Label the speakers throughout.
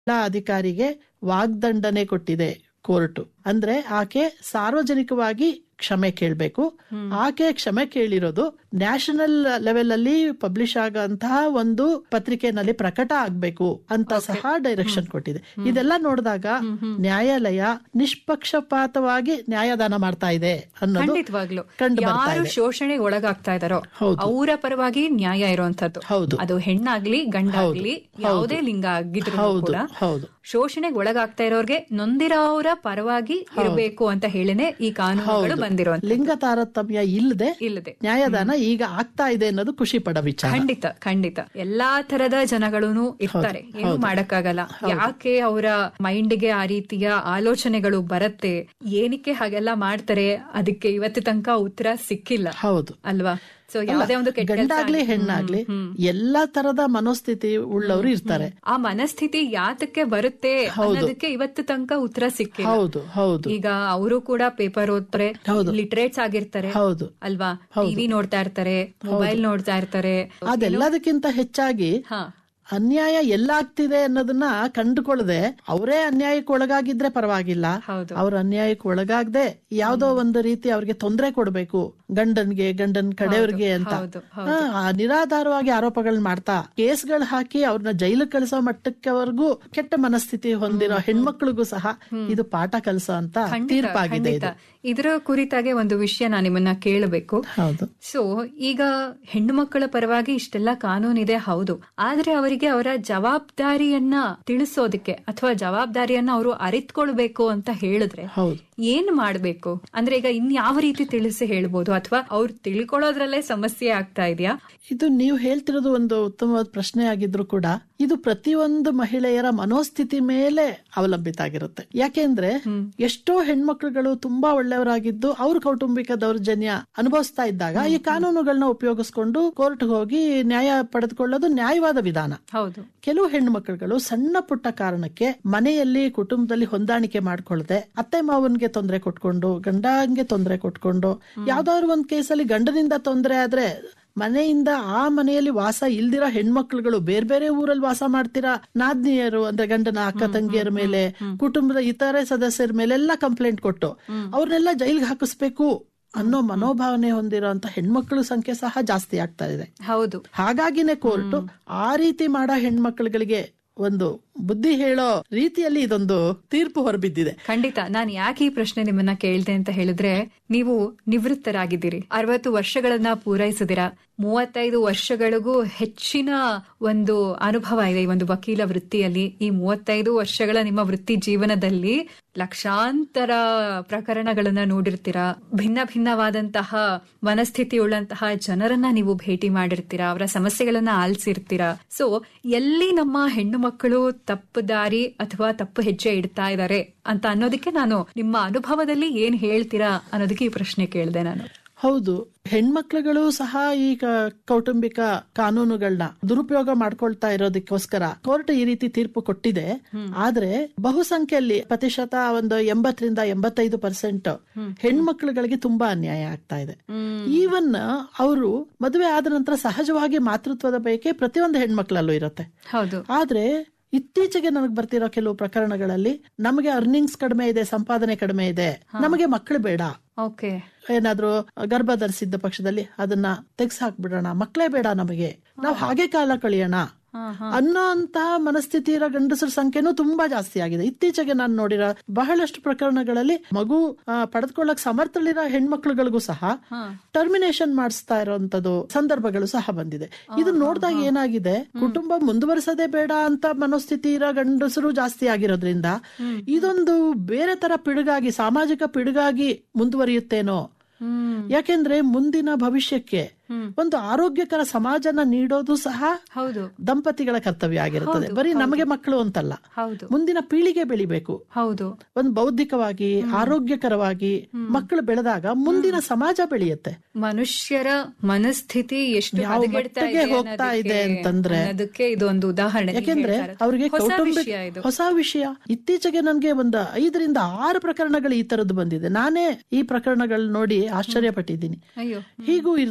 Speaker 1: ಜಿಲ್ಲಾ ಅಧಿಕಾರಿಗೆ ವಾಗ್ದಂಡನೆ ಕೊಟ್ಟಿದೆ ಕೋರ್ಟ್ ಅಂದ್ರೆ ಆಕೆ ಸಾರ್ವಜನಿಕವಾಗಿ ಕ್ಷಮೆ ಕೇಳಬೇಕು ಆಕೆ ಕ್ಷಮೆ ಕೇಳಿರೋದು ನ್ಯಾಷನಲ್ ಲೆವೆಲ್ ಅಲ್ಲಿ ಪಬ್ಲಿಷ್ ಆಗಂತಹ ಒಂದು ಪತ್ರಿಕೆನಲ್ಲಿ ಪ್ರಕಟ ಆಗ್ಬೇಕು ಅಂತ ಸಹ ಡೈರೆಕ್ಷನ್ ಕೊಟ್ಟಿದೆ ಇದೆಲ್ಲ ನೋಡಿದಾಗ ನ್ಯಾಯಾಲಯ ನಿಷ್ಪಕ್ಷಪಾತವಾಗಿ ನ್ಯಾಯದಾನ ಮಾಡ್ತಾ ಇದೆ ಅನ್ನೋದು
Speaker 2: ಖಂಡಿತವಾಗ್ಲು
Speaker 1: ಕಂಡು ಬರ್ತಾ
Speaker 2: ಯಾರು
Speaker 1: ಇದೆ
Speaker 2: ಶೋಷಣೆಗೆ ಒಳಗಾಗ್ತಾ ಇದಾರೋ
Speaker 1: ಹೌದು.
Speaker 2: ಅವರ ಪರವಾಗಿ ನ್ಯಾಯ ಇರುವಂತದ್ದು
Speaker 1: ಹೌದು
Speaker 2: ಅದು ಹೆಣ್ಣಾಗ್ಲಿ ಗಂಡಾಗ್ಲಿ ಯಾವುದೇ ಲಿಂಗ ಆಗಿದ್ರು
Speaker 1: ಹೌದು
Speaker 2: ಕೂಡ
Speaker 1: ಹೌದು
Speaker 2: ಶೋಷಣೆಗೆ ಒಳಗಾಗ್ತಾ ಇರೋರ್ಗೆ ನೊಂದಿರೋರ ಪರವಾಗಿ ಇರಬೇಕು ಅಂತ ಹೇಳಿನೇ ಈ ಕಾನೂನುಗಳು ಬಂದಿರುವಂತ
Speaker 1: ಲಿಂಗ ತಾರತಮ್ಯ ಇಲ್ಲದೆ
Speaker 2: ಇಲ್ಲದೆ
Speaker 1: ನ್ಯಾಯದಾನ ಈಗ ಆಗ್ತಾ ಇದೆ ಅನ್ನೋದು ಖುಷಿ ಪಡೋ ವಿಚಾರ
Speaker 2: ಖಂಡಿತ ಖಂಡಿತ ಎಲ್ಲಾ ತರದ ಜನಗಳೂನು ಇರ್ತಾರೆ ಏನು ಮಾಡಕ್ಕಾಗಲ್ಲ ಯಾಕೆ ಅವರ ಮೈಂಡ್ಗೆ ಆ ರೀತಿಯ ಆಲೋಚನೆಗಳು ಬರತ್ತೆ ಏನಕ್ಕೆ ಹಾಗೆಲ್ಲ ಮಾಡ್ತಾರೆ ಅದಕ್ಕೆ ಇವತ್ತು ತನಕ ಉತ್ತರ ಸಿಕ್ಕಿಲ್ಲ
Speaker 1: ಹೌದು
Speaker 2: ಅಲ್ವಾ ಸೊ ಯಾವುದೇ ಒಂದು ಕೆಟ್ಟ ಕೆಲ್ಸ
Speaker 1: ಗಂಡಾಗ್ಲಿ ಹೆಣ್ಣಾಗ್ಲಿ ಎಲ್ಲಾ ತರದ ಮನೋಸ್ಥಿತಿ ಉಳ್ಳವರು ಇರ್ತಾರೆ
Speaker 2: ಆ ಮನಸ್ಥಿತಿ ಯಾತಕ್ಕೆ ಬರುತ್ತೆ ಅನ್ನೋದಕ್ಕೆ ಇವತ್ತು ತನಕ ಉತ್ತರ ಸಿಕ್ಕಿಲ್ಲ
Speaker 1: ಹೌದು ಹೌದು
Speaker 2: ಈಗ ಅವರು ಕೂಡ ಪೇಪರ್ ಓದ್ತಾರೆ
Speaker 1: ಹೌದು.
Speaker 2: ಲಿಟ್ರೇಟ್ಸ್ ಆಗಿರ್ತಾರೆ
Speaker 1: ಹೌದು
Speaker 2: ಅಲ್ವಾ ಟಿವಿ ನೋಡ್ತಾ ಇರ್ತಾರೆ ಮೊಬೈಲ್ ನೋಡ್ತಾ ಇರ್ತಾರೆ
Speaker 1: ಅದೆಲ್ಲದಕ್ಕಿಂತ ಹೆಚ್ಚಾಗಿ
Speaker 2: ಹಾ
Speaker 1: ಅನ್ಯಾಯ ಎಲ್ಲಾಗ್ತಿದೆ ಅನ್ನೋದನ್ನ ಕಂಡುಕೊಳ್ಳದೆ ಅವರೇ ಅನ್ಯಾಯಕ್ಕೆ ಒಳಗಾಗಿದ್ರೆ ಪರವಾಗಿಲ್ಲ
Speaker 2: ಹೌದು
Speaker 1: ಅವ್ರ ಅನ್ಯಾಯಕ್ಕೆ ಒಳಗಾಗದೆ ಯಾವ್ದೋ ಒಂದು ರೀತಿ ಅವ್ರಿಗೆ ತೊಂದರೆ ಕೊಡ್ಬೇಕು ಗಂಡನ್ಗೆ ಗಂಡನ್ ಕಡೆಯವ್ರಿಗೆ ಅಂತ
Speaker 2: ಹೌದು
Speaker 1: ಹಾ, ಆ ನಿರಾಧಾರವಾಗಿ ಆರೋಪಗಳನ್ನ ಮಾಡ್ತಾ ಕೇಸ್ಗಳು ಹಾಕಿ ಅವ್ರನ್ನ ಜೈಲಿಗೆ ಕಳಿಸೋ ಮಟ್ಟಕ್ಕವರೆಗೂ ಕೆಟ್ಟ ಮನಸ್ಥಿತಿ ಹೊಂದಿರೋ ಹೆಣ್ಮಕ್ಳಿಗೂ ಸಹ ಇದು ಪಾಠ ಕಲಿಸೋ ಅಂತ ತೀರ್ಪಾಗಿದೆ ಇದು
Speaker 2: ಇದರ ಕುರಿತಾಗೆ ಒಂದು ವಿಷಯ ನಾನು ನಿಮ್ಮನ್ನ ಕೇಳಬೇಕು
Speaker 1: ಹೌದು
Speaker 2: ಸೊ ಈಗ ಹೆಣ್ಣು ಮಕ್ಕಳ ಪರವಾಗಿ ಇಷ್ಟೆಲ್ಲ ಕಾನೂನಿದೆ ಹೌದು ಆದ್ರೆ ಅವರಿಗೆ ಅವರ ಜವಾಬ್ದಾರಿಯನ್ನ ತಿಳಿಸೋದಕ್ಕೆ ಅಥವಾ ಜವಾಬ್ದಾರಿಯನ್ನ ಅವರು ಅರಿತ್ಕೊಳ್ಬೇಕು ಅಂತ ಹೇಳಿದ್ರೆ
Speaker 1: ಹೌದು
Speaker 2: ಏನ್ ಮಾಡ್ಬೇಕು ಅಂದ್ರೆ ಈಗ ಇನ್ ಯಾವ ರೀತಿ ತಿಳಿಸಿ ಹೇಳ್ಬೋದು ಅಥವಾ ಅವ್ರು ತಿಳ್ಕೊಳ್ಳೋದ್ರಲ್ಲೇ ಸಮಸ್ಯೆ ಆಗ್ತಾ ಇದೆಯಾ
Speaker 1: ಇದು ನೀವು ಹೇಳ್ತಿರೋದು ಒಂದು ಉತ್ತಮವಾದ ಪ್ರಶ್ನೆ ಆಗಿದ್ರು ಕೂಡ ಇದು ಪ್ರತಿಯೊಂದು ಮಹಿಳೆಯರ ಮನೋಸ್ಥಿತಿ ಮೇಲೆ ಅವಲಂಬಿತ ಆಗಿರುತ್ತೆ ಯಾಕೆಂದ್ರೆ ಎಷ್ಟೋ ಹೆಣ್ಮಕ್ಳುಗಳು ತುಂಬಾ ಒಳ್ಳೆಯವರಾಗಿದ್ದು ಅವ್ರ ಕೌಟುಂಬಿಕ ದೌರ್ಜನ್ಯ ಅನುಭವಿಸ್ತಾ ಇದ್ದಾಗ ಈ ಕಾನೂನುಗಳನ್ನ ಉಪಯೋಗಿಸ್ಕೊಂಡು ಕೋರ್ಟ್ ಹೋಗಿ ನ್ಯಾಯ ಪಡೆದುಕೊಳ್ಳೋದು ನ್ಯಾಯವಾದ ವಿಧಾನ
Speaker 2: ಹೌದು
Speaker 1: ಕೆಲವು ಹೆಣ್ಣು ಮಕ್ಕಳುಗಳು ಸಣ್ಣ ಪುಟ್ಟ ಕಾರಣಕ್ಕೆ ಮನೆಯಲ್ಲಿ ಕುಟುಂಬದಲ್ಲಿ ಹೊಂದಾಣಿಕೆ ಮಾಡ್ಕೊಳ್ದೆ ಅತ್ತೆ ಮಾವನ್ಗೆ ತೊಂದರೆ ಕೊಟ್ಕೊಂಡು ಗಂಡಂಗೆ ತೊಂದರೆ ಕೊಟ್ಕೊಂಡು ಯಾವ್ದಾದ್ರು ಒಂದ್ ಕೇಸಲ್ಲಿ ಗಂಡನಿಂದ ತೊಂದರೆ ಆದ್ರೆ ಮನೆಯಿಂದ ಆ ಮನೆಯಲ್ಲಿ ವಾಸ ಇಲ್ದಿರೋ ಹೆಣ್ಮಕ್ಳುಗಳು ಬೇರೆ ಬೇರೆ ಊರಲ್ಲಿ ವಾಸ ಮಾಡ್ತಿರಾ ನಾದ್ನಿಯರು ಅಂದ್ರೆ ಗಂಡನ ಅಕ್ಕ ತಂಗಿಯರ ಮೇಲೆ ಕುಟುಂಬದ ಇತರೆ ಸದಸ್ಯರ ಮೇಲೆಲ್ಲ ಕಂಪ್ಲೇಂಟ್ ಕೊಟ್ಟು ಅವ್ರನ್ನೆಲ್ಲ ಜೈಲ್ಗೆ ಹಾಕಿಸ್ಬೇಕು ಅನ್ನೋ ಮನೋಭಾವನೆ ಹೊಂದಿರುವಂತ ಹೆಣ್ಮಕ್ಳು ಸಂಖ್ಯೆ ಸಹ ಜಾಸ್ತಿ ಆಗ್ತಾ ಇದೆ
Speaker 2: ಹೌದು
Speaker 1: ಹಾಗಾಗಿನೇ ಕೋರ್ಟ್ ಆ ರೀತಿ ಮಾಡೋ ಹೆಣ್ಮಕ್ಳುಗಳಿಗೆ ಒಂದು ಬುದ್ಧಿ ಹೇಳೋ ರೀತಿಯಲ್ಲಿ ಇದೊಂದು ತೀರ್ಪು ಹೊರಬಿದ್ದಿದೆ
Speaker 2: ಖಂಡಿತ ನಾನು ಯಾಕೆ ಈ ಪ್ರಶ್ನೆ ನಿಮ್ಮನ್ನ ಕೇಳ್ದೆ ಅಂತ ಹೇಳಿದ್ರೆ ನೀವು ನಿವೃತ್ತರಾಗಿದ್ದೀರಿ ಅರವತ್ತು ವರ್ಷಗಳನ್ನ ಪೂರೈಸಿದಿರ ಮೂವತ್ತೈದು ವರ್ಷಗಳಿಗೂ ಹೆಚ್ಚಿನ ಒಂದು ಅನುಭವ ಇದೆ ಈ ಒಂದು ವಕೀಲ ವೃತ್ತಿಯಲ್ಲಿ ಈ ಮೂವತ್ತೈದು ವರ್ಷಗಳ ನಿಮ್ಮ ವೃತ್ತಿ ಜೀವನದಲ್ಲಿ ಲಕ್ಷಾಂತರ ಪ್ರಕರಣಗಳನ್ನ ನೋಡಿರ್ತೀರಾ ಭಿನ್ನ ಭಿನ್ನವಾದಂತಹ ಮನಸ್ಥಿತಿ ಉಳ್ಳಂತಹ ಜನರನ್ನ ನೀವು ಭೇಟಿ ಮಾಡಿರ್ತೀರಾ ಅವರ ಸಮಸ್ಯೆಗಳನ್ನ ಆಲಿಸಿರ್ತೀರಾ ಸೊ ಎಲ್ಲಿ ನಮ್ಮ ಹೆಣ್ಣು ಮಕ್ಕಳು ತಪ್ಪು ದಾರಿ ಅಥವಾ ತಪ್ಪು ಹೆಜ್ಜೆ ಇಡ್ತಾ ಇದ್ದಾರೆ ಅಂತ ಅನ್ನೋದಕ್ಕೆ ನಾನು ನಿಮ್ಮ ಅನುಭವದಲ್ಲಿ ಏನ್ ಹೇಳ್ತೀರಾ ಅನ್ನೋದಕ್ಕೆ ಈ ಪ್ರಶ್ನೆ ಕೇಳಿದೆ ನಾನು
Speaker 1: ಹೌದು ಹೆಣ್ಮಕ್ಳುಗಳು ಸಹ ಈ ಕ- ಕೌಟುಂಬಿಕ ಕಾನೂನುಗಳನ್ನ ದುರುಪಯೋಗ ಮಾಡ್ಕೊಳ್ತಾ ಇರೋದಕ್ಕೋಸ್ಕರ ಕೋರ್ಟ್ ಈ ರೀತಿ ತೀರ್ಪು ಕೊಟ್ಟಿದೆ ಆದ್ರೆ ಬಹುಸಂಖ್ಯೆಯಲ್ಲಿ ಪ್ರತಿಶತ ಒಂದು ಎಂಬತ್ತರಿಂದ ಎಂಬತ್ತೈದು ಪರ್ಸೆಂಟ್ ಹೆಣ್ಮಕ್ಳುಗಳಿಗೆ ತುಂಬಾ ಅನ್ಯಾಯ ಆಗ್ತಾ ಇದೆ ಈವನ್ ಅವರು ಮದುವೆ ಆದ ನಂತರ ಸಹಜವಾಗಿ ಮಾತೃತ್ವದ ಬಯಕೆ ಪ್ರತಿಯೊಂದು ಹೆಣ್ಮಕ್ಳಲ್ಲೂ ಇರುತ್ತೆ
Speaker 2: ಹೌದು
Speaker 1: ಆದ್ರೆ ಇತ್ತೀಚೆಗೆ ನನಗೆ ಬರ್ತಿರೋ ಕೆಲವು ಪ್ರಕರಣಗಳಲ್ಲಿ ನಮಗೆ ಅರ್ನಿಂಗ್ಸ್ ಕಡಿಮೆ ಇದೆ ಸಂಪಾದನೆ ಕಡಿಮೆ ಇದೆ ನಮಗೆ ಮಕ್ಕಳು ಬೇಡ
Speaker 2: ಓಕೆ
Speaker 1: ಏನಾದ್ರೂ ಗರ್ಭ ಧರಿಸಿದ್ದ ಪಕ್ಷದಲ್ಲಿ ಅದನ್ನ ತೆಗ್ಸ್ ಹಾಕ್ಬಿಡೋಣ ಮಕ್ಕಳೇ ಬೇಡ ನಮಗೆ ನಾವು ಹಾಗೆ ಕಾಲ ಕಳಿಯೋಣ ಅನ್ನೋ ಅಂತಹ ಮನಸ್ಥಿತಿ ಇರೋ ಗಂಡಸರ ಸಂಖ್ಯೆನೂ ತುಂಬಾ ಜಾಸ್ತಿ ಆಗಿದೆ ಇತ್ತೀಚೆಗೆ ನಾನು ನೋಡಿರೋ ಬಹಳಷ್ಟು ಪ್ರಕರಣಗಳಲ್ಲಿ ಮಗು ಆ, ಪಡೆದುಕೊಳ್ಳಕ್ ಸಮರ್ಥಳಿರೋ ಹೆಣ್ಮಕ್ಳುಗಳಿಗೂ ಸಹ ಟರ್ಮಿನೇಷನ್ ಮಾಡಿಸ್ತಾ ಇರೋಂಥದ್ದು ಸಂದರ್ಭಗಳು ಸಹ ಬಂದಿದೆ ಇದು ನೋಡಿದಾಗ ಏನಾಗಿದೆ ಕುಟುಂಬ ಮುಂದುವರಿಸೋದೇ ಬೇಡ ಅಂತ ಮನೋಸ್ಥಿತಿ ಇರೋ ಗಂಡಸರು ಜಾಸ್ತಿ ಆಗಿರೋದ್ರಿಂದ ಇದೊಂದು ಬೇರೆ ತರ ಪಿಡುಗಾಗಿ ಸಾಮಾಜಿಕ ಪಿಡುಗಾಗಿ ಮುಂದುವರಿಯುತ್ತೇನೋ ಯಾಕೆಂದ್ರೆ ಮುಂದಿನ ಭವಿಷ್ಯಕ್ಕೆ ಒಂದು ಆರೋಗ್ಯಕರ ಸಮಾಜನ ನೀಡೋದು ಸಹ
Speaker 2: ಹೌದು
Speaker 1: ದಂಪತಿಗಳ ಕರ್ತವ್ಯ ಆಗಿರುತ್ತದೆ ಬರೀ ನಮಗೆ ಮಕ್ಕಳು ಅಂತಲ್ಲ
Speaker 2: ಹೌದು
Speaker 1: ಮುಂದಿನ ಪೀಳಿಗೆ ಬೆಳಿಬೇಕು
Speaker 2: ಹೌದು
Speaker 1: ಒಂದು ಬೌದ್ಧಿಕವಾಗಿ ಆರೋಗ್ಯಕರವಾಗಿ ಮಕ್ಕಳು ಬೆಳೆದಾಗ ಮುಂದಿನ ಸಮಾಜ ಬೆಳೆಯುತ್ತೆ
Speaker 2: ಮನುಷ್ಯರ ಮನಸ್ಥಿತಿ ಎಷ್ಟು
Speaker 1: ಯಾವ
Speaker 2: ಹದಗೆಡ್ತಾ
Speaker 1: ಮಟ್ಟಿಗೆ
Speaker 2: ಇದೆ
Speaker 1: ಹೋಗ್ತಾ ಇದೆ
Speaker 2: ಅನ್ನೋದಕ್ಕೆ-
Speaker 1: ಅಂತಂದ್ರೆ
Speaker 2: ಅನ್ನೋದಕ್ಕೆ ಇದು ಒಂದು ಉದಾಹರಣೆ ನೀವು
Speaker 1: ಯಾಕೆಂದ್ರೆ
Speaker 2: ಹೇಳ್ತಾ ಇರೋದು.
Speaker 1: ಅವ್ರಿಗೆ
Speaker 2: ಹೊಸ
Speaker 1: ಕೌಟುಂಬಿಕ
Speaker 2: ವಿಷಯ ಇದು
Speaker 1: ಹೊಸ ವಿಷಯ ಇತ್ತೀಚೆಗೆ ನನ್ಗೆ ಒಂದು ಐದರಿಂದ ಆರು ಪ್ರಕರಣಗಳು ಈ ತರದ್ದು ಬಂದಿದೆ ನಾನೇ ಈ ಪ್ರಕರಣಗಳು ನೋಡಿ ಆಶ್ಚರ್ಯಪಟ್ಟಿದ್ದೀನಿ
Speaker 2: ಅಯ್ಯೋ
Speaker 1: ಹೀಗೂ ಇರ್ತಾರಾ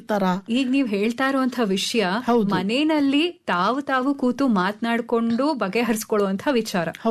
Speaker 2: ಈಗ ನೀವ್ ಹೇಳ್ತಾ ಇರುವಂತ ವಿಷಯ ಮನೆಯಲ್ಲಿ ತಾವು ತಾವು ಕೂತು ಮಾತನಾಡ್ಕೊಂಡು ಬಗೆಹರಿಸ್ಕೊಳ್ಳುವಂತ ವಿಚಾರ